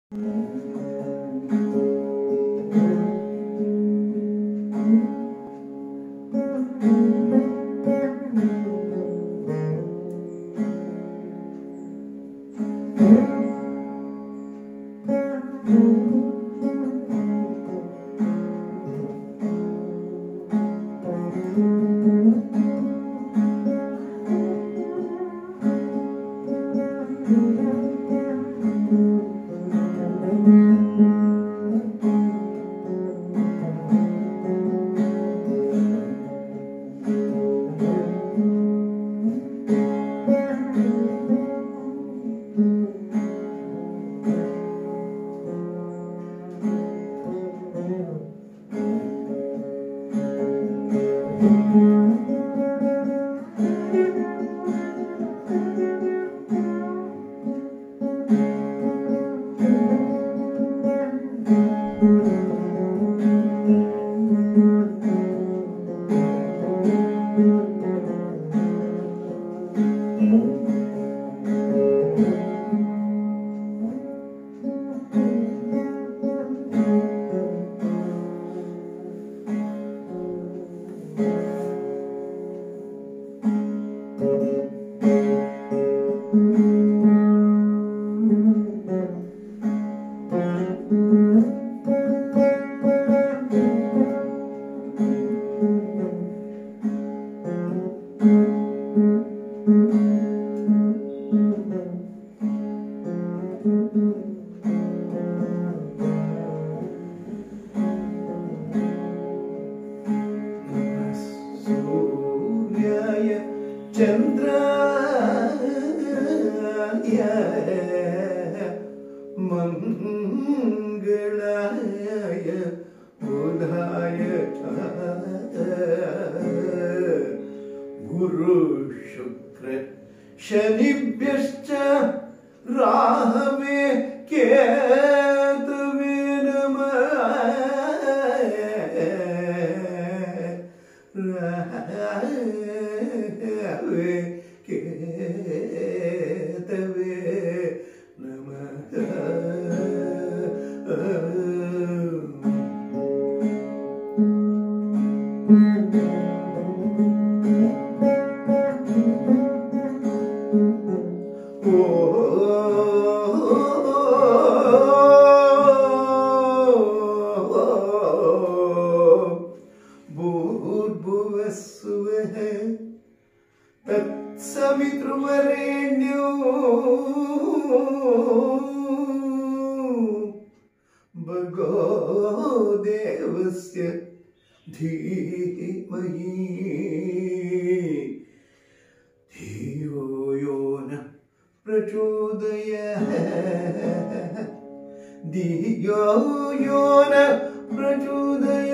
सूर्याय चन्द्राय मङ्गलाय बुधाय गुरु शुक्र शनिभ्यश्च राहवे केतवे नमः राहवे केतवे नमः भूर्भुवस्सुवः तत्सवितृवरेण्यो भगो देवस्य धीमहि धियो यो न प्रचोदय धियो यो न प्रचोदय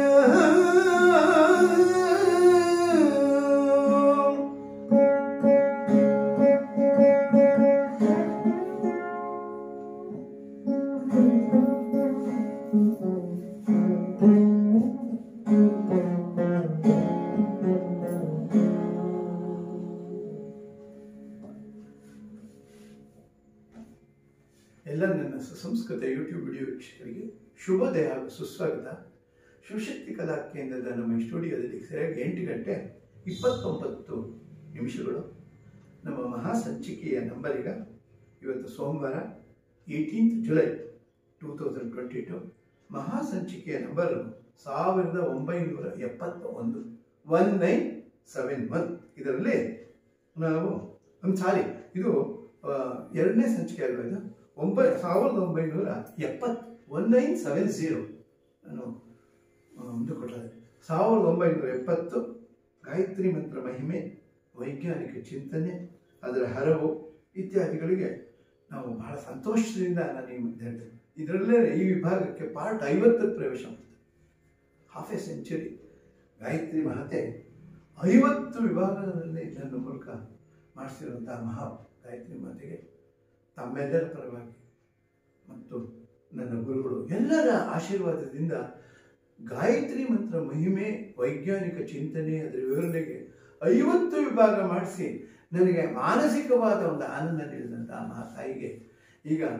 ಎಲ್ಲ ನನ್ನ ಸುಸಂಸ್ಕೃತ ಯೂಟ್ಯೂಬ್ ವಿಡಿಯೋ ವೀಕ್ಷಕರಿಗೆ ಶುಭೋದಯ ಹಾಗೂ ಸುಸ್ವಾಗತ ಶಿವಶಕ್ತಿ ಕಲಾ ಕೇಂದ್ರದ ನಮ್ಮ ಸ್ಟುಡಿಯೋದಲ್ಲಿ ಸರಿಯಾಗಿ ಎಂಟು ಗಂಟೆ ಇಪ್ಪತ್ತೊಂಬತ್ತು ನಿಮಿಷಗಳು ನಮ್ಮ ಮಹಾ ಸಂಚಿಕೆಯ ನಂಬರ್ ಈಗ ಇವತ್ತು ಸೋಮವಾರ eighteenth July two thousand twenty two ಮಹಾ ಸಂಚಿಕೆಯ ನಂಬರ್ ಸಾವಿರದ ಒಂಬೈನೂರ ಎಪ್ಪತ್ತ ಒಂದು ಒನ್ ನೈನ್ ಸೆವೆನ್ ಒನ್ ಇದರಲ್ಲಿ ನಾವು ಒಂದು ಸಾರಿ ಇದು ಆ, ಎರಡನೇ ಸಂಚಿಕೆ ಅಲ್ವಾ ಇದು ಒಂಬೈ ಸಾವಿರದ ಒಂಬೈನೂರ ಎಪ್ಪತ್ತು ಒನ್ ನೈನ್ ಸೆವೆನ್ ಝೀರೋ ನಾನು ಆ, ಒಂದು ಕೊಟ್ಟರೆ ಸಾವಿರದ ಒಂಬೈನೂರ ಎಪ್ಪತ್ತು ಗಾಯತ್ರಿ ಮಂತ್ರ ಮಹಿಮೆ ವೈಜ್ಞಾನಿಕ ಚಿಂತನೆ ಅದರ ಹರವು ಇತ್ಯಾದಿಗಳಿಗೆ ನಾವು ಬಹಳ ಸಂತೋಷದಿಂದ ನಾನು ಈ ಮಧ್ಯೆ ಹೇಳ್ತೇನೆ ಇದರಲ್ಲೇ ಈ ವಿಭಾಗಕ್ಕೆ ಪಾರ್ಟ್ ಐವತ್ತಕ್ಕೆ ಪ್ರವೇಶ ಮಾಡ್ತದೆ ಹಾಫ್ ಎ ಸೆಂಚುರಿ ಗಾಯತ್ರಿ ಮಹತೆ ಐವತ್ತು ವಿಭಾಗಗಳಲ್ಲಿ ನನ್ನ ಮೂಲಕ ಮಾಡಿಸಿರುವಂತಹ ಮಹಾ ಗಾಯತ್ರಿ ಮಾತೆಗೆ ತಮ್ಮೆಲ್ಲರ ಪರವಾಗಿ ಮತ್ತು ನನ್ನ ಗುರುಗಳು ಎಲ್ಲರ ಆಶೀರ್ವಾದದಿಂದ ಗಾಯತ್ರಿ ಮಂತ್ರ ಮಹಿಮೆ ವೈಜ್ಞಾನಿಕ ಚಿಂತನೆ ಅದರ ವಿವರಣೆಗೆ ಐವತ್ತು ವಿಭಾಗ ಮಾಡಿಸಿ ನನಗೆ ಮಾನಸಿಕವಾದ ಒಂದು ಆನಂದ ನೀಡಿದಂತಹ ಮಹಾತಾಯಿಗೆ ಈಗ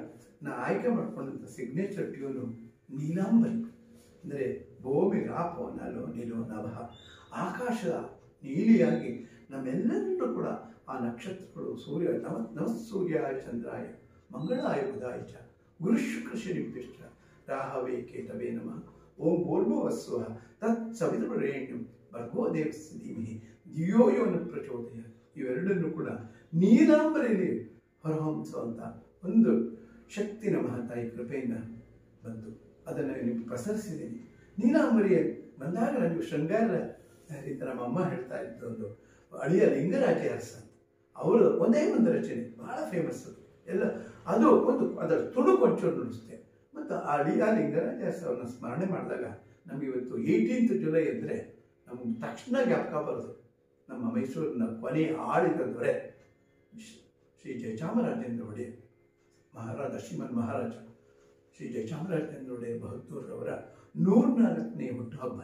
ನಾ ಆಯ್ಕೆ ಮಾಡ್ಕೊಂಡಂಥ ಸಿಗ್ನೇಚರ್ ಟ್ಯೂನು ನೀಲಾಂಬರಿ ಅಂದರೆ ಭೂಮಿ ರಾಪೋ ನಲೋ ನಿಲೋ ನಭ ಆಕಾಶದ ನೀಲಿಯಾಗಿ ನಮ್ಮೆಲ್ಲರಲ್ಲೂ ಕೂಡ ಆ ನಕ್ಷತ್ರಗಳು ಸೂರ್ಯ ನವ ನವ ಸೂರ್ಯಾಯ ಚಂದ್ರಾಯ ಮಂಗಳಾಯ ಬುಧಾಯ ಚ ಗುರು ಶುಕ್ರ ಶನಿಭ್ಯಶ್ಚ ರಾಹವೇ ಕೇತವೇ ನಮಃ ಓಂ ಭೂರ್ಭುವಸ್ವ ತತ್ ಸವಿತುರೇಣ್ಯಂ ಭರ್ಗೋ ದೇವಸ್ಯ ಧೀಮಹಿ ಧಿಯೋ ಯೋನ ಪ್ರಚೋದಯ ಇವೆರಡನ್ನು ಕೂಡ ನೀಲಾಂಬರಿಯಲ್ಲಿ ಹೊರಹೊಮ್ಮಿಸುವಂಥ ಒಂದು ಶಕ್ತಿ ನಮ್ಮ ತಾಯಿ ಕೃಪೆಯಿಂದ ಬಂತು ಅದನ್ನು ನಿಮ್ಗೆ ಪ್ರಸರಿಸಿದ್ದೀನಿ ನೀಲಾಂಬರಿಯ ಬಂದಾಗ ನನಗೆ ಶೃಂಗಾರ ರೀತಿ ನಮ್ಮ ಅಮ್ಮ ಹೇಳ್ತಾ ಇದ್ದು ಒಂದು ಅಳಿಯ ಲಿಂಗರಾಜ ಅರಸ ಅಂತ ಅವರು ಒಂದೇ ಒಂದು ರಚನೆ ಬಹಳ ಫೇಮಸ್ ಅದು ಎಲ್ಲ ಅದು ಒಂದು ಅದರ ತುಣುಕು ಒಂಚೂರು ನುಡಿಸುತ್ತೆ ಮತ್ತು ಆ ಅಳಿಯ ಲಿಂಗರಾಜ ಅರಸ ಅವ್ರನ್ನ ಸ್ಮರಣೆ ಮಾಡಿದಾಗ ನಮಗೆ ಇವತ್ತು ಏಯ್ಟೀನ್ತ್ ಜುಲೈ ಅಂದರೆ ನಮಗೆ ತಕ್ಷಣ ಜ್ಞಾಪಕ ಬರೋದು ನಮ್ಮ ಮೈಸೂರಿನ ಕೊನೆಯ ಆಳಿದ ದೊರೆ ಶ್ರೀ ಜಯಚಾಮರಾಜೇಂದ್ರ ಒಡೆಯರ್ ಮಹಾರಾಜ ಶ್ರೀಮನ್ ಮಹಾರಾಜ ಶ್ರೀ ಜಯಚಾಮರಾಜೇಂದ್ರ ಒಡೆಯರ್ ಬಹದ್ದೂರವರ ನೂರ್ನಾಲ್ಕನೇ ಹುಟ್ಟುಹಬ್ಬ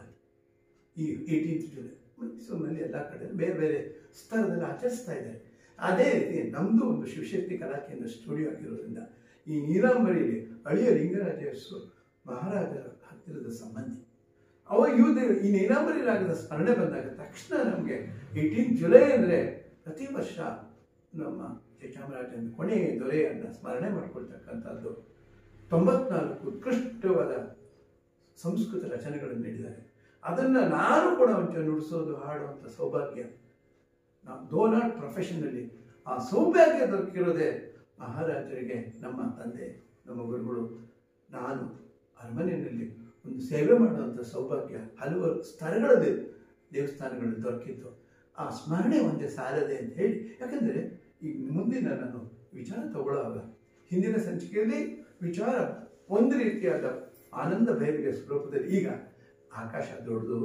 ಈ ಏಯ್ಟೀನ್ತ್ ಜುಲೈ ಮೈಸೂರಿನಲ್ಲಿ ಎಲ್ಲ ಕಡೆ ಬೇರೆ ಬೇರೆ ಸ್ಥಳದಲ್ಲಿ ಆಚರಿಸ್ತಾ ಇದ್ದಾರೆ ಅದೇ ರೀತಿ ನಮ್ಮದು ಒಂದು ಶಿವಶಕ್ತಿ ಕಲಾ ಕೇಂದ್ರ ಸ್ಟುಡಿಯೋ ಆಗಿರೋದ್ರಿಂದ ಈ ನೀಲಾಂಬರಿಯಲ್ಲಿ ಅಳಿಯ ಲಿಂಗರಾಜೇಶ್ವರ ಮಹಾರಾಜರ ಹತ್ತಿರದ ಸಂಬಂಧಿ ಅವ ಇವ್ದು ಈ ನೀಲಾಂಬರಿ ರಾಗದ ಸ್ಮರಣೆ ಬಂದಾಗ ತಕ್ಷಣ ನಮಗೆ ಏಯ್ಟೀನ್ ಜುಲೈ ಅಂದರೆ ಪ್ರತಿ ವರ್ಷ ನಮ್ಮ ಚಾಮರಾಜನ ಕೊನೆಯ ದೊರೆಯನ್ನು ಸ್ಮರಣೆ ಮಾಡ್ಕೊಳ್ತಕ್ಕಂಥದ್ದು ತೊಂಬತ್ನಾಲ್ಕು ಉತ್ಕೃಷ್ಟವಾದ ಸಂಸ್ಕೃತ ರಚನೆಗಳನ್ನು ನೀಡಿದ್ದಾರೆ ಅದನ್ನು ನಾನು ಕೂಡ ಒಂಚೂರು ನುಡಿಸೋದು ಹಾಡುವಂಥ ಸೌಭಾಗ್ಯ ನಾವು ದೋ ನಾಟ್ ಪ್ರೊಫೆಷನಲ್ಲಿ ಆ ಸೌಭಾಗ್ಯ ದೊರಕಿರೋದೇ ಮಹಾರಾಜರಿಗೆ ನಮ್ಮ ತಂದೆ ನಮ್ಮ ಗುರುಗಳು ನಾನು ಅರಮನೆಯಲ್ಲಿ ಒಂದು ಸೇವೆ ಮಾಡುವಂಥ ಸೌಭಾಗ್ಯ ಹಲವಾರು ಸ್ಥಳಗಳಲ್ಲಿ ದೇವಸ್ಥಾನಗಳು ದೊರಕಿತ್ತು ಆ ಸ್ಮರಣೆ ಒಂದೇ ಸಾಲದೆ ಅಂತ ಹೇಳಿ ಯಾಕಂದರೆ ಈಗ ಮುಂದಿನ ನಾನು ವಿಚಾರ ತಗೊಳ್ಳುವಾಗ ಹಿಂದಿನ ಸಂಚಿಕೆಯಲ್ಲಿ ವಿಚಾರ ಒಂದು ರೀತಿಯಾದ ಆನಂದ ಭೈರವಿಯ ಸ್ವರೂಪದಲ್ಲಿ ಈಗ ಆಕಾಶ ದೊಡ್ಡದು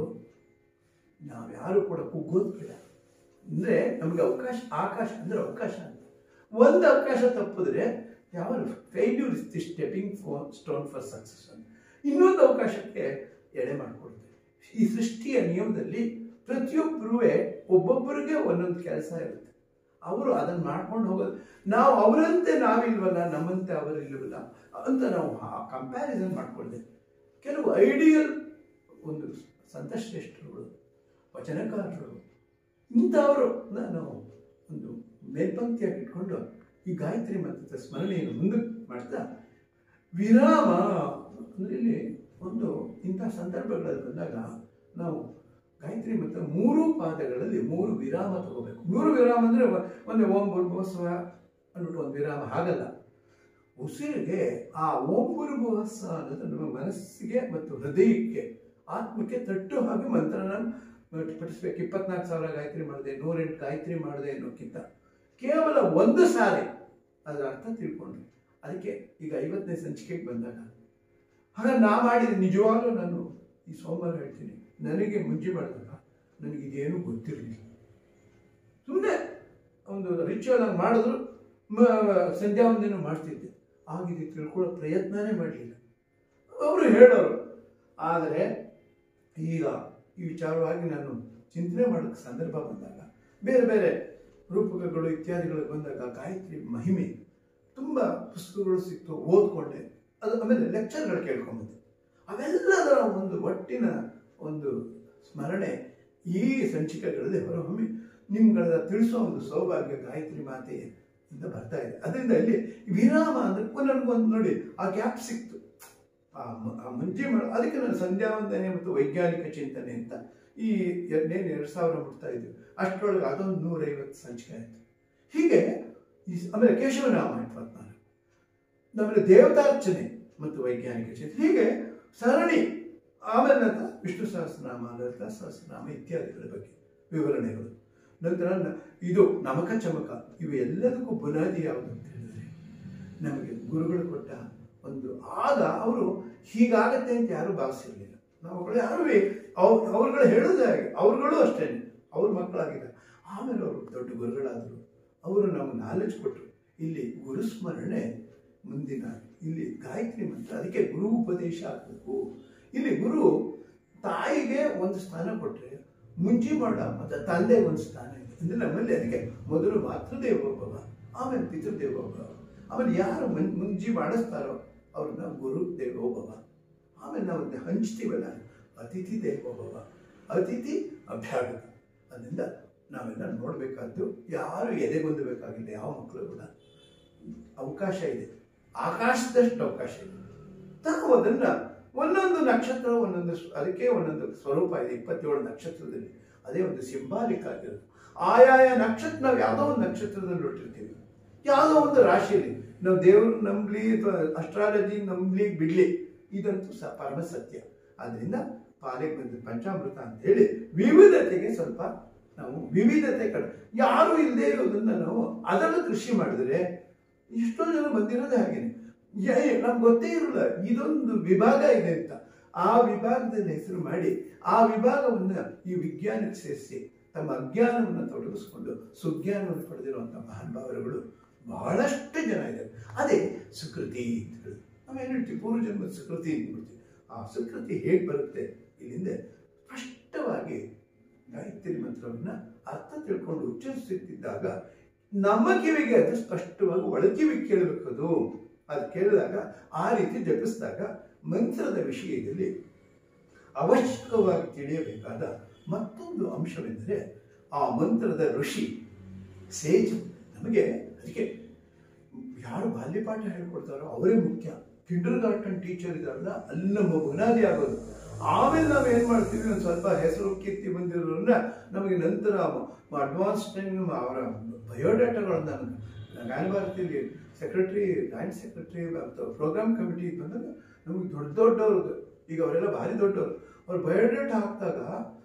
ನಾವ್ಯಾರು ಕೂಡ ಕುಗ್ಗೋದು ಬೇಡ ಅಂದರೆ ನಮಗೆ ಅವಕಾಶ ಆಕಾಶ ಅಂದರೆ ಅವಕಾಶ ಅಂತ ಒಂದು ಅವಕಾಶ ತಪ್ಪಿದ್ರೆ ಯಾವ failure is the stepping for stone for success ಅಂತ ಇನ್ನೊಂದು ಅವಕಾಶಕ್ಕೆ ಎಡೆ ಮಾಡಿಕೊಡುತ್ತೆ ಈ ಸೃಷ್ಟಿಯ ನಿಯಮದಲ್ಲಿ ಪ್ರತಿಯೊಬ್ಬರೂ ಒಬ್ಬೊಬ್ಬರಿಗೆ ಒಂದೊಂದು ಕೆಲಸ ಇರುತ್ತೆ ಅವರು ಅದನ್ನು ಮಾಡ್ಕೊಂಡು ಹೋಗೋದು ನಾವು ಅವರಂತೆ ನಾವಿಲ್ವಲ್ಲ ನಮ್ಮಂತೆ ಅವರು ಇಲ್ವಲ್ಲ ಅಂತ ನಾವು ಕಂಪ್ಯಾರಿಸನ್ ಮಾಡ್ಕೊಳ್ದೆ ಕೆಲವು ಐಡಿಯಲ್ ಒಂದು ಸಂತಶ್ರೇಷ್ಠರುಗಳು ವಚನಕಾರರು ಇಂಥವರು ನಾನು ಒಂದು ಮೇಲ್ಪಂಕ್ತಿಯಾಗಿ ಇಟ್ಕೊಂಡು ಈ ಗಾಯತ್ರಿ ಮಂತ್ರದ ಸ್ಮರಣೆಯನ್ನು ಮುಂದಕ್ಕೆ ಮಾಡ್ತಾ ವಿರಾಮ ಅಂದರೆ ಇಲ್ಲಿ ಒಂದು ಇಂಥ ಸಂದರ್ಭಗಳಲ್ಲಿ ಬಂದಾಗ ನಾವು ಗಾಯತ್ರಿ ಮಂತ್ರ ಮೂರು ಪಾದಗಳಲ್ಲಿ ಮೂರು ವಿರಾಮ ತಗೋಬೇಕು ಮೂರು ವಿರಾಮ ಅಂದರೆ ಒಂದು ಓಂ ಭೂರ್ಭುವಸ್ವ ಅಂದ್ಬಿಟ್ಟು ಒಂದು ವಿರಾಮ ಹಾಗಲ್ಲ ಉಸಿರಿಗೆ ಆ ಓಂ ಭೂರ್ಭುವಸ್ಸ ಅನ್ನೋದು ನಮ್ಮ ಮನಸ್ಸಿಗೆ ಮತ್ತು ಹೃದಯಕ್ಕೆ ಆತ್ಮಕ್ಕೆ ತಟ್ಟು ಹಾಗೆ ಮಂತ್ರನ ಪಠಿಸ್ಬೇಕು ಇಪ್ಪತ್ನಾಲ್ಕು ಸಾವಿರ ಗಾಯತ್ರಿ ಮಾಡಿದೆ ನೂರೆಂಟು ಗಾಯತ್ರಿ ಮಾಡಿದೆ ಅನ್ನೋಕ್ಕಿಂತ ಕೇವಲ ಒಂದು ಸಾರಿ ಅದರ ಅರ್ಥ ತಿಳ್ಕೊಂಡ್ರೆ ಅದಕ್ಕೆ ಈಗ ಐವತ್ತನೇ ಸಂಚಿಕೆಗೆ ಬಂದಾಗ ಹಾಗಾಗಿ ನಾ ಮಾಡಿದ ನಿಜವಾಗ್ಲೂ ನಾನು ಈ ಸೋಮವಾರ ಹೇಳ್ತೀನಿ ನನಗೆ ಮುಂಚೆ ಮಾಡಿದಾಗ ನನಗೆ ಇದೇನು ಗೊತ್ತಿರಲಿಲ್ಲ ಸುಮ್ಮನೆ ಒಂದು ರಿಚುವಲ್ ಆಗಿ ಮಾಡಿದ್ರು ಸಂಧ್ಯಾ ವಂದನೆ ಮಾಡ್ತಿದ್ದೆ ಆಗಿದೆ ತಿಳ್ಕೊಳ್ಳೋ ಪ್ರಯತ್ನನೇ ಮಾಡಲಿಲ್ಲ ಅವರು ಹೇಳೋರು ಆದರೆ ಈಗ ಈ ವಿಚಾರವಾಗಿ ನಾನು ಚಿಂತನೆ ಮಾಡೋಕ್ಕೆ ಸಂದರ್ಭ ಬಂದಾಗ ಬೇರೆ ಬೇರೆ ರೂಪಕಗಳು ಇತ್ಯಾದಿಗಳು ಬಂದಾಗ ಗಾಯತ್ರಿ ಮಹಿಮೆ ತುಂಬ ಪುಸ್ತಕಗಳು ಸಿಕ್ತು ಓದ್ಕೊಂಡೆ ಅದು ಆಮೇಲೆ ಲೆಕ್ಚರ್ಗಳು ಕೇಳ್ಕೊಂಬಂದೆ ಅವೆಲ್ಲದರ ಒಂದು ಒಟ್ಟಿನ ಒಂದು ಸ್ಮರಣೆ ಈ ಸಂಚಿಕೆಗಳಲ್ಲಿ ಹೊರಹೊಮ್ಮಿ ನಿಮ್ಗಳ ತಿಳಿಸೋ ಒಂದು ಸೌಭಾಗ್ಯ ಗಾಯತ್ರಿ ಮಾತೆಯಿಂದ ಬರ್ತಾ ಇದೆ ಅದರಿಂದ ಇಲ್ಲಿ ವಿರಾಮ ಅಂದರೆ ನನಗೊಂದು ನೋಡಿ ಆ ಗ್ಯಾಪ್ ಸಿಕ್ತು ಆ ಮ- ಆ ಮುಂಚೆ ಮಾಡ ಅದಕ್ಕೆ ನಾನು ಸಂಧ್ಯಾ ವಂದನೆ ಮತ್ತು ವೈಜ್ಞಾನಿಕ ಚಿಂತನೆ ಅಂತ ಈ ಎರಡನೇನು ಎರಡು ಸಾವಿರ ಮುಟ್ತಾ ಇದ್ವಿ ಅಷ್ಟರೊಳಗೆ ಅದೊಂದು ನೂರೈವತ್ತು ಸಂಚಿಕೆ ಆಯಿತು ಹೀಗೆ ಈ ಸ- ಆಮೇಲೆ ಕೇಶವನಾಮ ಇಪ್ಪತ್ನಾಲ್ಕು ಆಮೇಲೆ ದೇವತಾರ್ಚನೆ ಮತ್ತು ವೈಜ್ಞಾನಿಕ ಚಿಂತನೆ ಹೀಗೆ ಸರಣಿ ಆಮೇಲೆ ನಂತರ ವಿಷ್ಣು ಸಹಸ್ರನಾಮ ಲಲಿತಾ ಸಹಸ್ರನಾಮ ಇತ್ಯಾದಿಗಳ ಬಗ್ಗೆ ವಿವರಣೆಗಳು ನಂತರ ನ- ಇದು ನಮಕ ಚಮಕ ಇವು ಎಲ್ಲದಕ್ಕೂ ಬುನಾದಿ ಯಾವುದು ಅಂತ ಹೇಳಿದ್ರೆ ನಮಗೆ ಗುರುಗಳು ಕೊಟ್ಟ ಒಂದು ಆಗ ಅವರು ಹೀಗಾಗತ್ತೆ ಅಂತ ಯಾರೂ ಭಾವಿಸಿರ್ಲಿಲ್ಲ ನಾವುಗಳು ಯಾರು ಅವ್ರು ಅವ್ರುಗಳು ಹೇಳೋದೇ ಹಾಗೆ ಅವ್ರುಗಳು ಅಷ್ಟೇ ಅವ್ರ ಮಕ್ಕಳಾಗಿದ್ದಾರೆ ಆಮೇಲೆ ಅವರು ದೊಡ್ಡ ಗುರುಗಳಾದರು ಅವರು ನಮಗೆ ನಾಲೆಜ್ ಕೊಟ್ಟರು ಇಲ್ಲಿ ಗುರುಸ್ಮರಣೆ ಮುಂದಿನ ಇಲ್ಲಿ ಗಾಯತ್ರಿ ಮಂತ್ರ ಅದಕ್ಕೆ ಗುರು ಉಪದೇಶ ಆಗಬೇಕು ಇಲ್ಲಿ ಗುರು ತಾಯಿಗೆ ಒಂದು ಸ್ಥಾನ ಕೊಟ್ಟರೆ ಮುಂಚಿ ಮಾಡ ಮತ್ತು ತಂದೆ ಒಂದು ಸ್ಥಾನ ಇದೆ ಅಂದರೆ ನಮ್ಮಲ್ಲಿ ಅದಕ್ಕೆ ಮೊದಲು ಮಾತೃದೇವೋಭವ ಆಮೇಲೆ ಪಿತೃದೇವೋಭವ ಆಮೇಲೆ ಯಾರು ಮನ್ ಮುಂಜಿ ಮಾಡಿಸ್ತಾರೋ ಅವ್ರನ್ನ ಗುರು ದೇವೋಭವ ಆಮೇಲೆ ನಾವು ಅದನ್ನ ಹಂಚ್ತೀವಲ್ಲ ಅತಿಥಿ ದೇವೋಭವ ಅತಿಥಿ ಅಭ್ಯಾಗತ ಅದರಿಂದ ನಾವೆಲ್ಲ ನೋಡಬೇಕಾದ್ದು ಯಾರು ಎದೆಗೊಂದಬೇಕಾಗಿಲ್ಲ ಯಾವ ಮಕ್ಕಳು ಕೂಡ ಅವಕಾಶ ಇದೆ ಆಕಾಶದಷ್ಟು ಅವಕಾಶ ಇದೆ ನಾವು ಅದನ್ನ ಒಂದೊಂದು ನಕ್ಷತ್ರ ಒಂದೊಂದು ಸ್ವ- ಅದಕ್ಕೆ ಒಂದೊಂದು ಸ್ವರೂಪ ಇದೆ ಇಪ್ಪತ್ತೇಳು ನಕ್ಷತ್ರದಲ್ಲಿ ಅದೇ ಒಂದು ಸಿಂಬಾಲಿಕ್ ಆಗಿರೋದು ಆಯಾಯ ನಕ್ಷತ್ರ ನಾವು ಯಾವುದೋ ಒಂದು ನಕ್ಷತ್ರದಲ್ಲಿ ಹೊರಟಿರ್ತೀವಿ ಯಾವುದೋ ಒಂದು ರಾಶಿಯಲ್ಲಿ ನಾವು ದೇವರು ನಂಬಲಿ ಅಥವಾ ಅಸ್ಟ್ರಾಲಜಿ ನಂಬಲಿ ಬಿಡ್ಲಿ ಇದಂತೂ ಸ ಪರಮ ಸತ್ಯ ಅದರಿಂದ ಪಾಲಿಗೆ ಬಂದ ಪಂಚಾಮೃತ ಅಂತ ಹೇಳಿ ವಿವಿಧತೆಗೆ ಸ್ವಲ್ಪ ನಾವು ವಿವಿಧತೆ ಕಡೆ ಯಾರು ಇಲ್ಲದೆ ಇರೋದನ್ನ ನಾವು ಅದನ್ನು ಕೃಷಿ ಮಾಡಿದ್ರೆ ಎಷ್ಟೋ ಜನ ಬಂದಿರೋದೇ ಹಾಗೇನೆ ನಮ್ಗೆ ಗೊತ್ತೇ ಇರಲ್ಲ ಇದೊಂದು ವಿಭಾಗ ಇದೆ ಅಂತ ಆ ವಿಭಾಗದಲ್ಲಿ ಹೆಸರು ಮಾಡಿ ಆ ವಿಭಾಗವನ್ನ ಈ ವಿಜ್ಞಾನಕ್ಕೆ ಸೇರಿಸಿ ತಮ್ಮ ಅಜ್ಞಾನವನ್ನು ತೊಡಗಿಸ್ಕೊಂಡು ಸುಜ್ಞಾನವನ್ನು ಪಡೆದಿರುವಂಥ ಮಹಾನುಭಾವರುಗಳು ಬಹಳಷ್ಟು ಜನ ಇದ್ದಾರೆ ಅದೇ ಸುಕೃತಿ ಅಂತ ಹೇಳಿ ನಾವೇನು ಹೇಳ್ತೀವಿ ಪೂರ್ವಜನ್ಮದ ಸುಕೃತಿ ಅಂತ ಹೇಳ್ತೀವಿ ಆ ಸುಕೃತಿ ಹೇಗೆ ಬರುತ್ತೆ ಇಲ್ಲಿಂದ ಸ್ಪಷ್ಟವಾಗಿ ಗಾಯತ್ರಿ ಮಂತ್ರವನ್ನ ಅರ್ಥ ತಿಳ್ಕೊಂಡು ಉಚ್ಚರಿಸುತ್ತಿದ್ದಾಗ ನಮ್ಮ ಕಿವಿಗೆ ಅದು ಸ್ಪಷ್ಟವಾಗಿ ಒಳಕಿವಿ ಕೇಳಬೇಕು ಅದು ಅದು ಕೇಳಿದಾಗ ಆ ರೀತಿ ಜಪಿಸಿದಾಗ ಮಂತ್ರದ ವಿಷಯದಲ್ಲಿ ಅವಶ್ಯಕವಾಗಿ ತಿಳಿಯಬೇಕಾದ ಮತ್ತೊಂದು ಅಂಶವೆಂದರೆ ಆ ಮಂತ್ರದ ಋಷಿ ಸೇಜ್ ನಮಗೆ ಅದಕ್ಕೆ ಯಾರು ಬಾಲ್ಯಪಾಠ ಹೇಳ್ಕೊಡ್ತಾರೋ ಅವರೇ ಮುಖ್ಯ ಕಿಂಡರ್ ಗಾರ್ಟನ್ ಟೀಚರ್ ಇದಾರಲ್ಲ ಅಲ್ಲಿ ನಮ್ಮ ಬುನಾದಿ ಆಗೋದು ಆಮೇಲೆ ನಾವು ಏನು ಮಾಡ್ತೀವಿ ಒಂದು ಸ್ವಲ್ಪ ಹೆಸರು ಕೀರ್ತಿ ಬಂದಿರೋರನ್ನ ನಮಗೆ ನಂತರ ಅಡ್ವಾನ್ಸ್ ಟ್ರೈನಿಂಗ್ ಅವರ ಬಯೋಡಾಟಾಗಳನ್ನ ಗಾನಭಾರತಿಯಲ್ಲಿ secretary joint secretary programme committee ಬಂದಾಗ ನಮಗೆ ದೊಡ್ಡ ದೊಡ್ಡವ್ರದ್ದು ಈಗ ಅವರೆಲ್ಲ ಭಾರಿ ದೊಡ್ಡವರು ಅವ್ರು ಬಯೋಡೇಟಾ ಹಾಕಿದಾಗ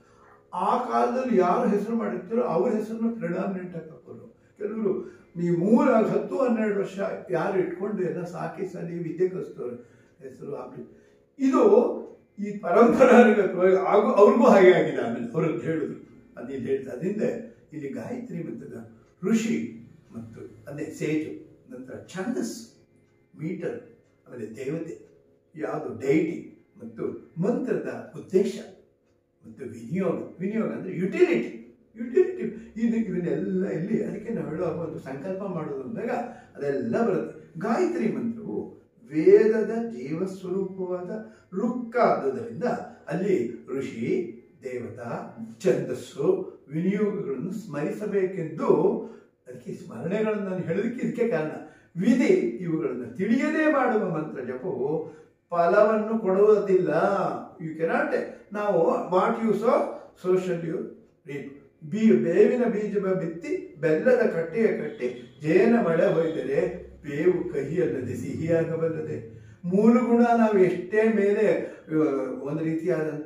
ಆ ಕಾಲದಲ್ಲಿ ಯಾರು ಹೆಸರು ಮಾಡಿರ್ತಾರೋ ಅವ್ರ ಹೆಸರನ್ನ ಪ್ರಿಡಾಮಿನೆಂಟ್ ಆಗಿ ಹಾಕೋರು ಕೆಲವರು ಈ ಮೂರ ಹತ್ತು ಹನ್ನೆರಡು ವರ್ಷ ಯಾರು ಇಟ್ಕೊಂಡು ಎಲ್ಲ ಸಾಕಿ ಸಲಿ ವಿದ್ಯೆ ಕಲಿಸ್ತವ್ರು ಹೆಸರು ಹಾಕಿ ಇದು ಈ ಪರಂಪರಾಗತವಾಗಿ ಆಗು ಅವ್ರಿಗೂ ಹಾಗೆ ಆಗಿದೆ ಆಮೇಲೆ ಅವ್ರಿಗೆ ಹೇಳಿದ್ರು ಅದೇನು ಹೇಳ್ತಾ ಅದರಿಂದ ಇಲ್ಲಿ ಗಾಯತ್ರಿ ಮಂತ್ರದ ಋಷಿ ಮತ್ತು ಅದೇ ಸೇಜು ನಂತರ ಛಂದಸ್ ಮೀಟರ್ ಆಮೇಲೆ ದೇವತೆ ಯಾವುದು ಡೈಟಿ ಮತ್ತು ಮಂತ್ರದ ಉದ್ದೇಶ ಮತ್ತು ವಿನಿಯೋಗ ವಿನಿಯೋಗ ಅಂದರೆ ಯುಟಿಲಿಟಿ ಯುಟಿಲಿಟಿ ಇದು ಇವನ್ನೆಲ್ಲ ಇಲ್ಲಿ ಅದಕ್ಕೆ ನಾವು ಹೇಳುವಾಗ ಒಂದು ಸಂಕಲ್ಪ ಮಾಡೋದು ಅಂದಾಗ ಅದೆಲ್ಲ ಬರುತ್ತೆ ಗಾಯತ್ರಿ ಮಂತ್ರವು ವೇದದ ಜೀವಸ್ವರೂಪವಾದ ರುಕ್ಕಾದುದರಿಂದ ಅಲ್ಲಿ ಋಷಿ ದೇವತಾ ಛಂದಸ್ಸು ವಿನಿಯೋಗಗಳನ್ನು ಸ್ಮರಿಸಬೇಕೆಂದು ಅದಕ್ಕೆ ಸ್ಮರಣೆಗಳನ್ನು ನಾನು ಹೇಳೋದಕ್ಕೆ ಇದಕ್ಕೆ ಕಾರಣ ವಿಧಿ ಇವುಗಳನ್ನು ತಿಳಿಯದೇ ಮಾಡುವ ಮಂತ್ರ ಜಪವು ಫಲವನ್ನು ಕೊಡುವುದಿಲ್ಲ ಯು ಕೆನಾಟ್ ನಾವು what you sow so shall you reap ಬಿ ಬೇವಿನ ಬೀಜ ಬಿತ್ತಿ ಬೆಲ್ಲದ ಕಟ್ಟೆಯ ಕಟ್ಟಿ ಜೇನ ಮಳೆ ಹೊಯ್ದರೆ ಬೇವು ಕಹಿಯಲ್ಲದೆ ಸಿಹಿಯಾಗಬಲ್ಲದೆ ಮೂಲ ಗುಣ ನಾವು ಎಷ್ಟೇ ಮೇಲೆ ಆ, ಒಂದು ರೀತಿಯಾದಂಥ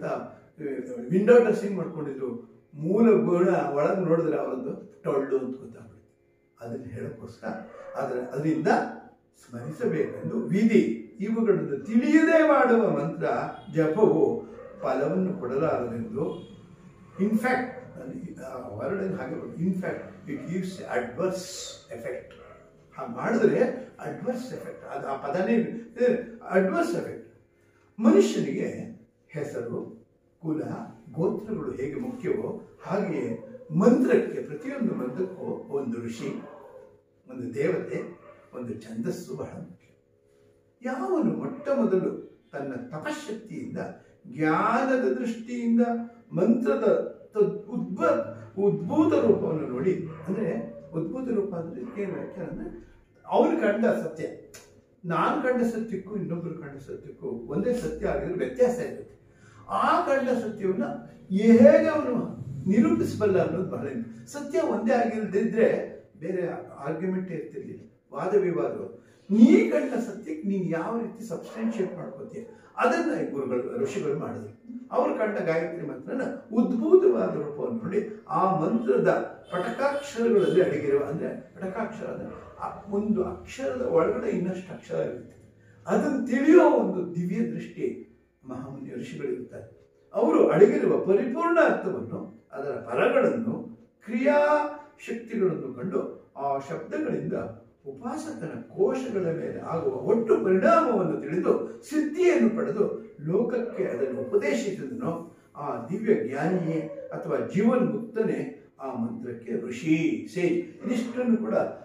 ವಿಂಡೋ ಡ್ರೆಸ್ಸಿಂಗ್ ಮಾಡ್ಕೊಂಡಿದ್ರು ಮೂಲ ಗುಣ ಒಳಗೆ ನೋಡಿದ್ರೆ ಅವರದ್ದು ಟೊಳ್ಳು ಅಂತ ಗೊತ್ತಾಗ್ಬಿಡುತ್ತೆ ಅದನ್ನು ಹೇಳೋಕ್ಕೋಸ್ಕರ ಅದರ ಅದರಿಂದ ಸ್ಮರಿಸಬೇಕೆಂದು ವಿಧಿ ಇವುಗಳನ್ನು ತಿಳಿಯದೇ ಮಾಡುವ ಮಂತ್ರ ಜಪವು ಫಲವನ್ನು ಕೊಡಲಾರದೆಂದು ಇನ್ಫ್ಯಾಕ್ಟ್ ವರ್ಡ್ ಹಾಗೆ in fact it gives adverse effect ಹಾಗೆ ಮಾಡಿದ್ರೆ ಅಡ್ವರ್ಸ್ ಎಫೆಕ್ಟ್ ಅದು ಆ ಪದನೇ ಅಡ್ವರ್ಸ್ ಎಫೆಕ್ಟ್ ಮನುಷ್ಯನಿಗೆ ಹೆಸರು ಕುಲ ಗೋತ್ರಗಳು ಹೇಗೆ ಮುಖ್ಯವೋ ಹಾಗೆಯೇ ಮಂತ್ರಕ್ಕೆ ಪ್ರತಿಯೊಂದು ಮಂತ್ರಕ್ಕೂ ಒಂದು ಋಷಿ ಒಂದು ದೇವತೆ ಒಂದು ಛಂದಸ್ಸು ಬಹಳ ಮುಖ್ಯ ಯಾವನು ಮೊಟ್ಟ ಮೊದಲು ತನ್ನ ತಪಶಕ್ತಿಯಿಂದ ಜ್ಞಾನದ ದೃಷ್ಟಿಯಿಂದ ಮಂತ್ರದ ತದ್ ಉದ್ಭ ಉದ್ಭೂತ ರೂಪವನ್ನು ನೋಡಿ ಅಂದರೆ ಉದ್ಭೂತ ರೂಪ ಅಂದರೆ ಏನು ವ್ಯಾಖ್ಯಾನ ಅಂದರೆ ಅವನು ಕಂಡ ಸತ್ಯ ನಾನು ಕಂಡ ಸತ್ಯಕ್ಕೂ ಇನ್ನೊಬ್ಬರು ಕಂಡ ಸತ್ಯಕ್ಕೂ ಒಂದೇ ಸತ್ಯ ಆಗಿದ್ರೆ ವ್ಯತ್ಯಾಸ ಇರುತ್ತೆ ಆ ಕಂಡ ಸತ್ಯವನ್ನು ಹೇಗೆ ಅವನು ನಿರೂಪಿಸಬಲ್ಲ ಅನ್ನೋದು ಬಹಳ ಇಂಪ- ಸತ್ಯ ಒಂದೇ ಆಗಿಲ್ಲದಿದ್ರೆ ಬೇರೆ ಆರ್ಗ್ಯುಮೆಂಟ್ ಇರ್ತಿರ್ಲಿಲ್ಲ ವಾದ ವಿವಾದಗಳು ನೀ ಕಂಡ ಸತ್ಯಕ್ಕೆ ನೀನು ಯಾವ ರೀತಿ ಸಬ್ಸ್ಟೆನ್ಶಿಯೇಟ್ ಮಾಡ್ಕೋತೀಯ ಅದನ್ನ ಈ ಗುರುಗಳು ಋಷಿಗಳು ಮಾಡಿದ್ರು ಅವರು ಕಂಡ ಗಾಯತ್ರಿ ಮಂತ್ರನ ಉದ್ಭೂತವಾದ ರೂಪವನ್ನು ನೋಡಿ ಆ ಮಂತ್ರದ ಪಟಕಾಕ್ಷರಗಳಲ್ಲಿ ಅಡಗಿರುವ ಅಂದ್ರೆ ಪಟಕಾಕ್ಷರ ಅಂದ್ರೆ ಆ ಒಂದು ಅಕ್ಷರದ ಒಳಗಡೆ ಇನ್ನಷ್ಟು ಅಕ್ಷರ ಇರುತ್ತೆ ಅದನ್ನು ತಿಳಿಯೋ ಒಂದು ದಿವ್ಯ ದೃಷ್ಟಿ ಮಹಾಮುನಿ ಋಷಿಗಳಿರುತ್ತಾರೆ ಅವರು ಅಡಗಿರುವ ಪರಿಪೂರ್ಣ ಅರ್ಥವನ್ನು ಅದರ ಪರಗಳನ್ನು ಕ್ರಿಯಾ ಶಕ್ತಿಗಳನ್ನು ಕಂಡು ಆ ಶಬ್ದಗಳಿಂದ ಉಪಾಸಕನ ಕೋಶಗಳ ಮೇಲೆ ಆಗುವ ಒಟ್ಟು ಪರಿಣಾಮವನ್ನು ತಿಳಿದು ಸಿದ್ಧಿಯನ್ನು ಪಡೆದು ಲೋಕಕ್ಕೆ ಅದನ್ನು ಉಪದೇಶಿಸಿದನು ಆ ದಿವ್ಯ ಜ್ಞಾನಿಯೇ ಅಥವಾ ಜೀವನ್ ಮುಕ್ತನೇ ಆ ಮಂತ್ರಕ್ಕೆ ಋಷಿ ಸೇ ಇದಿಷ್ಟನ್ನು ಕೂಡ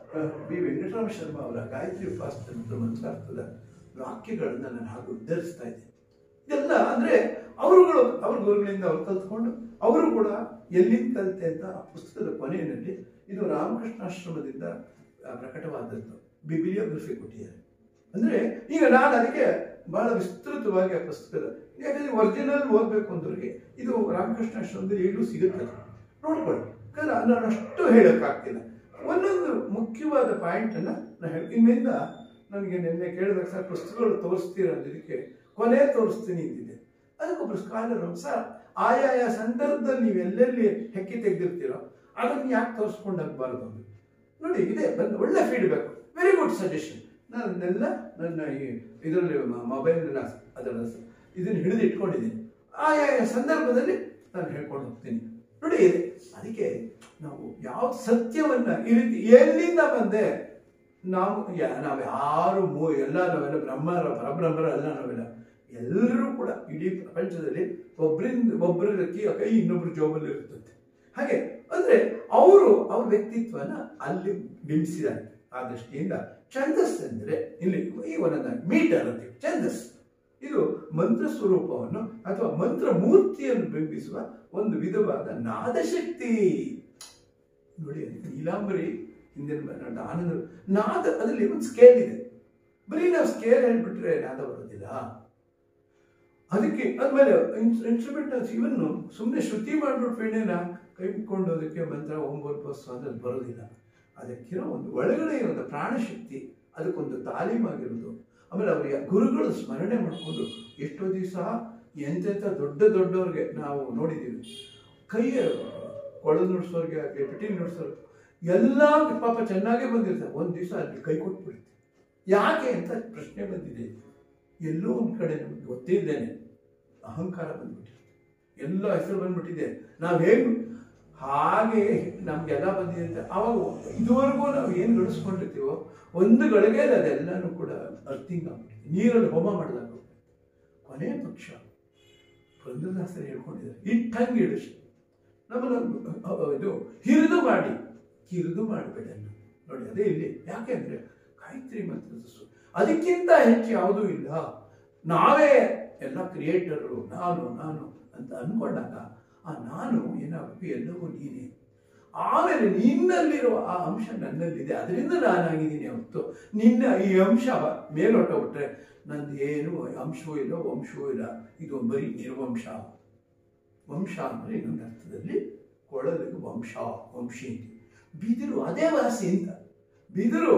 ಬಿ ವೆಂಕಟರಾಮ ಶರ್ಮಾ ಅವರ ಗಾಯತ್ರಿ ಉಪಾಸನ ಮತ್ತು ಮಂತ್ರಾರ್ಥದ ವಾಕ್ಯಗಳನ್ನು ನಾನು ಹಾಗೆ ಉದ್ಧರಿಸ್ತಾ ಇದ್ದೆ ಇದೆಲ್ಲ ಅಂದ್ರೆ ಅವರುಗಳು ಅವ್ರ ಗುರುಗಳಿಂದ ಅವ್ರು ಕಲ್ತ್ಕೊಂಡು ಅವರು ಕೂಡ ಎಲ್ಲಿಂದ ಕಲಿತೆ ಅಂತ ಆ ಪುಸ್ತಕದ ಕೊನೆಯಲ್ಲಿ ಇದು ರಾಮಕೃಷ್ಣಾಶ್ರಮದಿಂದ ಆ, ಪ್ರಕಟವಾದದ್ದು ಬಿಬಿಲಿಯೋಗ್ರಫಿ ಕೊಟ್ಟಿದ್ದಾರೆ ಅಂದ್ರೆ ಈಗ ನಾನು ಅದಕ್ಕೆ ಬಹಳ ವಿಸ್ತೃತವಾಗಿ ಆ ಪುಸ್ತಕದ ಯಾಕಂದ್ರೆ ಒರಿಜಿನಲ್ ಓದಬೇಕು ಅಂದವ್ರಿಗೆ ಇದು ರಾಮಕೃಷ್ಣಾಶ್ರಮದಲ್ಲಿ ಈಗಲೂ ಸಿಗುತ್ತೆ ಅದು. ನೋಡ್ಕೊಳ್ಳಿ ಯಾಕಂದ್ರೆ ನಾನು ಅಷ್ಟು ಹೇಳೋಕ್ಕಾಗ್ತಿಲ್ಲ ಒಂದೊಂದು ಮುಖ್ಯವಾದ ಪಾಯಿಂಟನ್ನು ನಾನು ಹೇಳಿ ಇನ್ಮೇಲಿಂದ ನನಗೆ ನಿನ್ನೆ ಕೇಳಿದಾಗ ಸರ್ ಪುಸ್ತಕಗಳು ತೋರಿಸ್ತೀರ ಅನ್ನೋದಕ್ಕೆ ಕೊನೆ ತೋರಿಸ್ತೀನಿ ಅಂತಿದೆ ಅದಕ್ಕೊಬ್ಬರು ಸ್ಕಾಲರು ಸರ್ ಆಯಾಯ ಸಂದರ್ಭದಲ್ಲಿ ನೀವು ಎಲ್ಲೆಲ್ಲಿ ಹೆಕ್ಕಿ ತೆಗೆದಿರ್ತೀರೋ ಅದನ್ನು ಯಾಕೆ ತೋರಿಸ್ಕೊಂಡು ಆಗಬಾರ್ದು ಅಂದ್ರು. ನೋಡಿ ಇದೆ ಬಂದು ಒಳ್ಳೆ ಫೀಡ್ಬ್ಯಾಕ್ ವೆರಿ ಗುಡ್ ಸಜೆಷನ್ ನಾನು ಅದನ್ನೆಲ್ಲ ನನ್ನ ಈ ಇದರಲ್ಲಿ ಮೊಬೈಲ್ನ ಅದರ ಸ- ಇದನ್ನು ಹಿಡಿದು ಇಟ್ಕೊಂಡಿದ್ದೀನಿ ಆಯಾಯ ಸಂದರ್ಭದಲ್ಲಿ ನಾನು ಹೇಳ್ಕೊಂಡು ಹೋಗ್ತೀನಿ ನೋಡಿ ಇದೆ ಅದಕ್ಕೆ ನಾವು ಯಾವ ಸತ್ಯವನ್ನ ಈ ರೀತಿ ಎಲ್ಲಿಂದ ಬಂದೆ ನಾವು ಯಾ- ನಾವು ಯಾರು ಮೂ ಎಲ್ಲ ನಾವೆಲ್ಲ ಬ್ರಹ್ಮರ ಪರಬ್ರಹ್ಮರ ಅಲ್ಲ ನಾವೆಲ್ಲ ಎಲ್ಲರೂ ಕೂಡ ಇಡೀ ಪ್ರಪಂಚದಲ್ಲಿ ಒಬ್ಬರಿಂದ ಒಬ್ಬರ ಕೈ ಕೈ ಇನ್ನೊಬ್ರ ಜೋಬಲ್ಲಿ ಇರ್ತದೆ ಹಾಗೆ ಅಂದ್ರೆ ಅವರು ಅವ್ರ ವ್ಯಕ್ತಿತ್ವನ ಅಲ್ಲಿ ಬಿಂಬಿಸಿದ್ದಾರೆ ಆ ದೃಷ್ಟಿಯಿಂದ ಛಂದಸ್ ಅಂದರೆ ಇಲ್ಲಿ ಈ ಒಂದೊಂದು ಮೀಟರ್ ಅಂತೀವಿ ಛಂದಸ್ ಇದು ಮಂತ್ರ ಸ್ವರೂಪವನ್ನು ಅಥವಾ ಮಂತ್ರ ಮೂರ್ತಿಯನ್ನು ಬಿಂಬಿಸುವ ಒಂದು ವಿಧವಾದ ನಾದಶಕ್ತಿ ನೋಡಿ ಅದಕ್ಕೆ ನೀಲಾಂಬರಿ ಹಿಂದಿನ ಬ- ಆನಂದ ನಾದ ಅದರಲ್ಲಿ ಒಂದು ಸ್ಕೇಲ್ ಇದೆ ಬರೀ ನಾವು ಸ್ಕೇಲ್ ಹೇಳ್ಬಿಟ್ರೆ ನಾದ ಬರೋದಿಲ್ಲ ಅದಕ್ಕೆ ಆದ್ಮೇಲೆ ಇನ್ಸ್ಟ್ರೂಮೆಂಟ್ ಇವನ್ ಸುಮ್ಮನೆ ಶ್ರುತಿ ಮಾಡ್ಬಿಟ್ಟು ವೀಣೆನ ಕೈ ಮುಕ್ಕೊಂಡು ಅದಕ್ಕೆ ಮಂತ್ರ ಓಂ ಬಸ್ ಅನ್ನೋದು ಬರೋದಿಲ್ಲ ಅದಕ್ಕಿರೋ ಒಂದು ಒಳಗಡೆ ಇರೋದು ಪ್ರಾಣಶಕ್ತಿ ಅದಕ್ಕೊಂದು ತಾಲೀಮಾಗಿರೋದು ಆಮೇಲೆ ಅವರಿಗೆ ಗುರುಗಳು ಸ್ಮರಣೆ ಮಾಡಿಕೊಂಡು ಎಷ್ಟೋ ದಿವಸ ಎಂತೆಂಥ ದೊಡ್ಡ ದೊಡ್ಡವ್ರಿಗೆ ನಾವು ನೋಡಿದ್ದೀವಿ ಕೈಯ ಕೊಳಲು ನುಡ್ಸೋರಿಗೆ ಆಗಲಿ ಪಿಟೀಲ್ ನುಡ್ಸೋರು ಎಲ್ಲ ಪಾಪ ಚೆನ್ನಾಗೇ ಬಂದಿರ್ತಾರೆ ಒಂದು ದಿವಸ ಅಲ್ಲಿ ಕೈ ಕೊಟ್ಬಿಡುತ್ತೆ ಯಾಕೆ ಅಂತ ಪ್ರಶ್ನೆ ಬಂದಿದೆ ಎಲ್ಲೋ ಒಂದು ಕಡೆ ನಮ್ಗೆ ಗೊತ್ತಿದ್ದೇನೆ ಅಹಂಕಾರ ಬಂದ್ಬಿಟ್ಟಿದೆ ಎಲ್ಲ ಹೆಸರು ಬಂದ್ಬಿಟ್ಟಿದೆ ನಾವು ಹೇಗೆ ಹಾಗೆ ನಮ್ಗೆಲ್ಲ ಬಂದಿದೆ ಅಂತ ಅವಾಗ ಇದುವರೆಗೂ ನಾವು ಏನು ಗಳಿಸ್ಕೊಂಡಿರ್ತೀವೋ ಒಂದು ಗಳಿಗೆಯಲ್ಲಿ ಅದೆಲ್ಲನೂ ಕೂಡ ಅರ್ಥಿಂಗ್ ಆಗ್ಬಿಟ್ಟಿದೆ ನೀರಲ್ಲಿ ಹೋಮ ಮಾಡಿದಾಗ ಕೊನೆ ಪಕ್ಷ ಪುರಂದರದಾಸರು ಹೇಳ್ಕೊಂಡಿದ್ದಾರೆ ಇಟ್ಟಂಗೆ ಇಳಿಸಿ ನಮ್ಮನ್ನು ಅಹ್, ಇದು ಹಿರಿದು ಮಾಡಿ ಕಿರಿದು ಮಾಡಬೇಡ ನೋಡಿ ಅದೇ ಇಲ್ಲಿ ಯಾಕೆ ಅಂದ್ರೆ ಗಾಯತ್ರಿ ಮಂತ್ರದ ಸು ಅದಕ್ಕಿಂತ ಹೆಚ್ಚು ಯಾವುದೂ ಇಲ್ಲ ನಾವೇ ಎಲ್ಲ ಕ್ರಿಯೇಟರು ನಾನು ನಾನು ಅಂತ ಅನ್ಕೊಂಡಾಗ ಆ ನಾನು ಏನಾಗಬೇಕು ಎಲ್ಲವೂ ನೀನೇ ಆಮೇಲೆ ನಿನ್ನಲ್ಲಿರುವ ಆ ಅಂಶ ನನ್ನಲ್ಲಿದೆ ಅದರಿಂದ ನಾನಾಗಿದ್ದೀನಿ ಹೊತ್ತು ನಿನ್ನ ಈ ಅಂಶ ಮೇಲೊಟ್ಟಬಿಟ್ರೆ ನಂದು ಏನು ಅಂಶವೂ ಇಲ್ಲ ವಂಶವೂ ಇಲ್ಲ ಇದು ಬರೀ ನಿರ್ವಂಶ ವಂಶ ಅಂದರೆ ಇನ್ನೊಂದು ಅರ್ಥದಲ್ಲಿ ಕೊಳಲಿಗೆ ವಂಶ ವಂಶಿ ಅಂತ ಬಿದಿರು ಅದೇ ವಾಸಿ ಅಂತ ಬಿದಿರು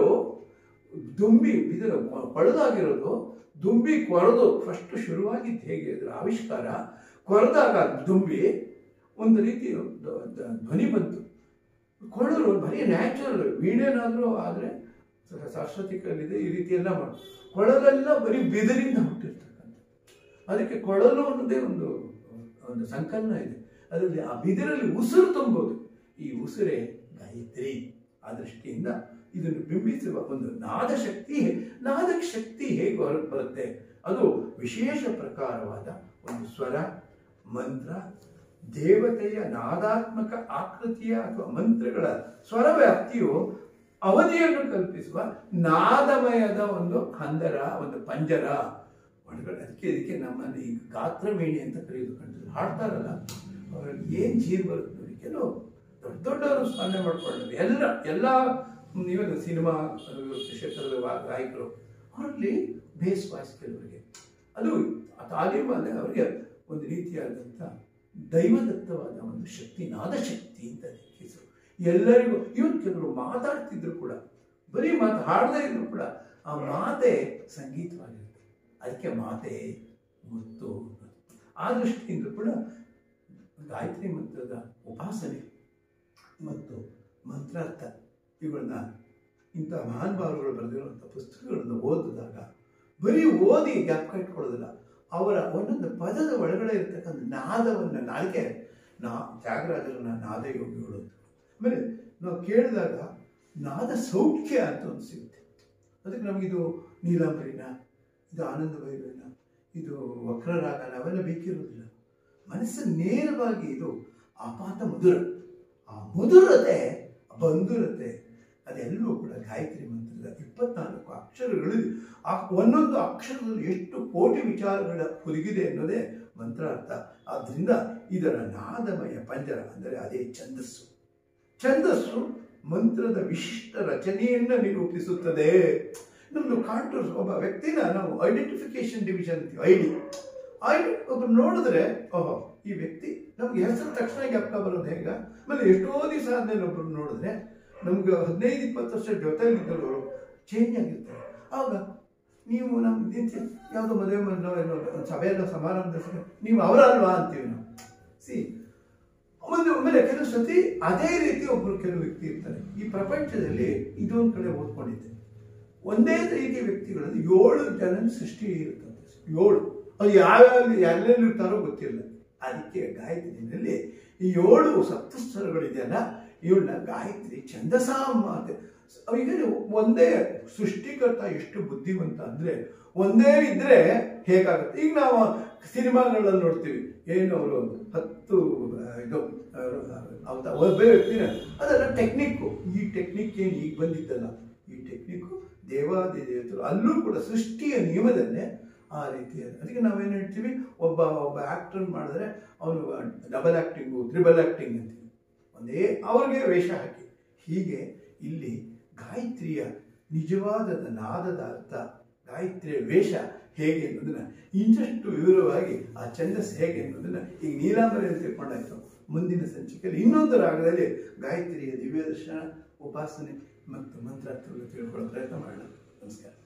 ದುಂಬಿ ಬಿದಿರು ಕೊ- ಕೊಳದಾಗಿರೋದು ದುಂಬಿ ಕೊರೆದು ಫಸ್ಟ್ ಶುರುವಾಗಿದ್ದು ಹೇಗೆ ಅದರ ಆವಿಷ್ಕಾರ ಕೊರೆದಾಗ ದುಂಬಿ ಒಂದು ರೀತಿ ದ- ದ- ಧ್ವನಿ ಬಂತು ಕೊಳಲು ಬರೀ ನ್ಯಾಚುರಲ್ ವೀಣೇನಾದರೂ ಆದರೆ ಸರಸ್ವತಿ ಕಲ್ಲಿದೆ ಈ ರೀತಿ ಎಲ್ಲ ಮಾಡಿ ಕೊಳಲೆಲ್ಲ ಬರೀ ಬಿದಿರಿಂದ ಹುಟ್ಟಿರ್ತಕ್ಕಂಥ ಅದಕ್ಕೆ ಕೊಳಲು ಅನ್ನೋದೇ ಒಂದು ಒಂದು ಸಂಕಲನ ಇದೆ ಅದರಲ್ಲಿ ಆ ಬಿದಿರಲ್ಲಿ ಉಸಿರು ತುಂಬೋದು ಈ ಉಸಿರೇ ಗಾಯತ್ರಿ ಆ ದೃಷ್ಟಿಯಿಂದ ಇದನ್ನು ಬಿಂಬಿಸುವ ಒಂದು ನಾದಶಕ್ತಿ ನಾದ ಶಕ್ತಿ ಹೇಗೆ ಹೊರಗೆ ಬರುತ್ತೆ ಅದು ವಿಶೇಷ ಪ್ರಕಾರವಾದ ಒಂದು ಸ್ವರ ಮಂತ್ರ ದೇವತೆಯ ನಾದಾತ್ಮಕ ಆಕೃತಿಯ ಅಥವಾ ಮಂತ್ರಗಳ ಸ್ವರ ವ್ಯಾಪ್ತಿಯು ಅವಧಿಯನ್ನು ಕಲ್ಪಿಸುವ ನಾದಮಯದ ಒಂದು ಹಂದರ ಒಂದು ಪಂಜರ ಒಳಗಡೆ ಅದಕ್ಕೆ ಇದಕ್ಕೆ ನಮ್ಮಲ್ಲಿ ಈಗ ಗಾತ್ರಮೇಣಿ ಅಂತ ಕರೆಯೋದು ಕಂಡು ಹಾಡ್ತಾರಲ್ಲ ಅವ್ರಲ್ಲಿ ಏನು ಜೀರ್ ಬರುತ್ತೆ ನೋಡಿ ಕೆಲವು ದೊಡ್ಡ ದೊಡ್ಡವರು ಸ್ಮರಣೆ ಮಾಡ್ಕೊಳ್ಳೋದು ಎಲ್ಲ ಎಲ್ಲ ಇವಾಗ ಸಿನಿಮಾ ಕ್ಷೇತ್ರದ ವಾ- ಗಾಯಕರು ಅವರಲ್ಲಿ ಬೇಸ್ ವಾಯ್ಸ್ ಕೆಲವರಿಗೆ ಅದು ಆ ತಾಲೀಮಲ್ಲಿ ಅವರಿಗೆ ಒಂದು ರೀತಿಯಾದಂಥ ದೈವದತ್ತವಾದ ಒಂದು ಶಕ್ತಿ ನಾದಶಕ್ತಿ ಅಂತ ಅದಕ್ಕೆ ಹೆಸರು ಎಲ್ಲರಿಗೂ ಇವತ್ತು ಕೆಲವರು ಮಾತಾಡ್ತಿದ್ರು ಕೂಡ ಬರೀ ಮಾತು ಹಾಡದೇ ಇದ್ರು ಕೂಡ ಆ ಮಾತೆ ಸಂಗೀತವಾಗಿರುತ್ತೆ ಅದಕ್ಕೆ ಮಾತೆ ಮುತ್ತು ಆ ದೃಷ್ಟಿಯಿಂದ ಕೂಡ ಗಾಯತ್ರಿ ಮಂತ್ರದ ಉಪಾಸನೆ ಮತ್ತು ಮಂತ್ರಾರ್ಥ ಇವುಗಳನ್ನ ಇಂಥ ಮಹಾನುಭಾವರುಗಳು ಬರೆದಿರುವಂಥ ಪುಸ್ತಕಗಳನ್ನು ಓದಿದಾಗ ಬರೀ ಓದಿ ಜ್ಞಾಪಕ ಇಟ್ಕೊಳ್ಳೋದಿಲ್ಲ ಅವರ ಒಂದೊಂದು ಪದದ ಒಳಗಡೆ ಇರ್ತಕ್ಕಂಥ ನಾದವನ್ನು ನಾಲ್ಕೆ ನಾ ತ್ಯಾಗರಾಜರನ್ನ ನಾದಯೋಗಿಗಳು ಅಂತ ಆಮೇಲೆ ನಾವು ಕೇಳಿದಾಗ ನಾದ ಸೌಖ್ಯ ಅಂತ ಒಂದು ಸಿಗುತ್ತೆ ಅದಕ್ಕೆ ನಮಗಿದು ನೀಲಾಂಬರಿನ ಇದು ಆನಂದ ಭೈರವಿನ ಇದು ವಕ್ರರಾಗನ ಅವೆಲ್ಲ ಬೇಕಿರೋದಿಲ್ಲ ಮನಸ್ಸು ನೇರವಾಗಿ ಇದು ಆಪಾತ ಮಧುರ ಆ ಮಧುರತೆ ಬಂಧುರತೆ ಅದೆಲ್ಲವೂ ಕೂಡ ಗಾಯತ್ರಿ ಮಂತ್ರದ ಇಪ್ಪತ್ನಾಲ್ಕು ಅಕ್ಷರಗಳು ಆ ಒಂದೊಂದು ಅಕ್ಷರದಲ್ಲಿ ಎಷ್ಟು ಕೋಟಿ ವಿಚಾರಗಳ ಹುದುಗಿದೆ ಅನ್ನೋದೇ ಮಂತ್ರಾರ್ಥ ಆದ್ದರಿಂದ ಇದರ ನಾದಮಯ ಪಂಜರ ಅಂದರೆ ಅದೇ ಛಂದಸ್ಸು ಛಂದಸ್ಸು ಮಂತ್ರದ ವಿಶಿಷ್ಟ ರಚನೆಯನ್ನು ನಿರೂಪಿಸುತ್ತದೆ ನಮ್ಮದು ಕಾಂಟೂರ್ಸ್ ಒಬ್ಬ ವ್ಯಕ್ತಿನ ನಾವು ಐಡೆಂಟಿಫಿಕೇಶನ್ ಡಿವಿಷನ್ ಅಂತೀವಿ ಐ ಡಿ ಐ ಡಿ ಒಬ್ರು ನೋಡಿದ್ರೆ ಓಹೋ ಈ ವ್ಯಕ್ತಿ ನಮ್ಗೆ ಹೆಸರು ತಕ್ಷಣ ಜ್ಞಾಪಕ ಬರೋದು ಹೇಗ ಆಮೇಲೆ ಎಷ್ಟೋ ದಿವಸ ಆದ್ಮೇಲೆ ಒಬ್ರು ನೋಡಿದ್ರೆ ನಮ್ಗೆ ಹದಿನೈದು ಇಪ್ಪತ್ತು ವರ್ಷ ಜೊತೆಲಿದ್ದವರು ಚೇಂಜ್ ಆಗಿರ್ತಾರೆ ಆಗ ನೀವು ನಮ್ಮ ನಿತ್ಯ ಯಾವುದೋ ಮದುವೆ ಮನೆ ಏನೋ ಒಂದು ಸಭೆಯಲ್ಲ ಸಮಾರಂಭದ ಸಭೆ ನೀವು ಅವರಲ್ವಾ ಅಂತೀವಿ ನಾವು ಸಿ ಒಂದು ಆಮೇಲೆ ಕೆಲವು ಸತಿ ಅದೇ ರೀತಿ ಒಬ್ಬರು ಕೆಲವು ವ್ಯಕ್ತಿ ಇರ್ತಾರೆ ಈ ಪ್ರಪಂಚದಲ್ಲಿ ಇದೊಂದು ಕಡೆ ಓದ್ಕೊಂಡಿದ್ದೆ ಒಂದೇ ರೀತಿಯ ವ್ಯಕ್ತಿಗಳಲ್ಲಿ ಏಳು ಜನ ಸೃಷ್ಟಿ ಇರುತ್ತಂತೆ ಏಳು ಅದು ಯಾವ್ಯಾವ ಎಲ್ಲೆಲ್ಲಿ ಇರ್ತಾರೋ ಗೊತ್ತಿಲ್ಲ ಅದಕ್ಕೆ ಗಾಯತ್ರಿನಲ್ಲಿ ಈ ಏಳು ಸಪ್ತಸ್ವರಗಳಿದೆಯಲ್ಲ ಇವಳನ್ನ ಗಾಯತ್ರಿ ಛಂದಸಾಮ ಅಂತ ಈಗ ನೀವು ಒಂದೇ ಸೃಷ್ಟಿಕರ್ತ ಎಷ್ಟು ಬುದ್ಧಿವಂತ ಅಂದ್ರೆ ಒಂದೇ ಇದ್ರೆ ಹೇಗಾಗುತ್ತೆ ಈಗ ನಾವು ಸಿನಿಮಾಗಳಲ್ಲಿ ನೋಡ್ತೀವಿ ಏನು ಅವರು ಹತ್ತು ಆ, ಇದು ಆ, ಅವತ ಒಬ್ಬೇ ವ್ಯಕ್ತಿನ ಅದೆಲ್ಲ ಟೆಕ್ನಿಕ್ಕು ಈ ಟೆಕ್ನಿಕ್ ಏನು ಈಗ ಬಂದಿದ್ದಲ್ಲ ಈ ಟೆಕ್ನಿಕ್ಕು ದೇವಾದಿ ದೇವತರು ಅಲ್ಲೂ ಕೂಡ ಸೃಷ್ಟಿಯ ನಿಯಮದಲ್ಲೇ ಆ ರೀತಿಯ ಅದಕ್ಕೆ ನಾವೇನು ಹೇಳ್ತೀವಿ ಒಬ್ಬ ಒಬ್ಬ ಆಕ್ಟರ್ ಮಾಡಿದ್ರೆ ಅವನು ಡಬಲ್ ಆಕ್ಟಿಂಗು ತ್ರಿಬಲ್ ಆಕ್ಟಿಂಗ್ ಅಂತೀವಿ ಒಂದೇ ಅವ್ರಿಗೆ ವೇಷ ಹಾಕಿ ಹೀಗೆ ಇಲ್ಲಿ ಗಾಯತ್ರಿಯ ನಿಜವಾದ ನಾದದ ಅರ್ಥ ಗಾಯತ್ರಿಯ ವೇಷ ಹೇಗೆ ಅನ್ನೋದನ್ನ ಇನ್ನಷ್ಟು ವಿವರವಾಗಿ ಆ ಛಂದಸ್ ಹೇಗೆ ಅನ್ನೋದನ್ನ ಈಗ ನೀಲಾಂಬರಿಯಲ್ಲಿ ತಿಳ್ಕೊಂಡಾಯ್ತು ಮುಂದಿನ ಸಂಚಿಕೆಯಲ್ಲಿ ಇನ್ನೊಂದು ರಾಗದಲ್ಲಿ ಗಾಯತ್ರಿಯ ದಿವ್ಯ ದರ್ಶನ ಉಪಾಸನೆ ಮತ್ತು ಮಂತ್ರಾರ್ಥವನ್ನು ತಿಳ್ಕೊಳ್ಳೋ ಪ್ರಯತ್ನ ಮಾಡೋಣ ನಮಸ್ಕಾರ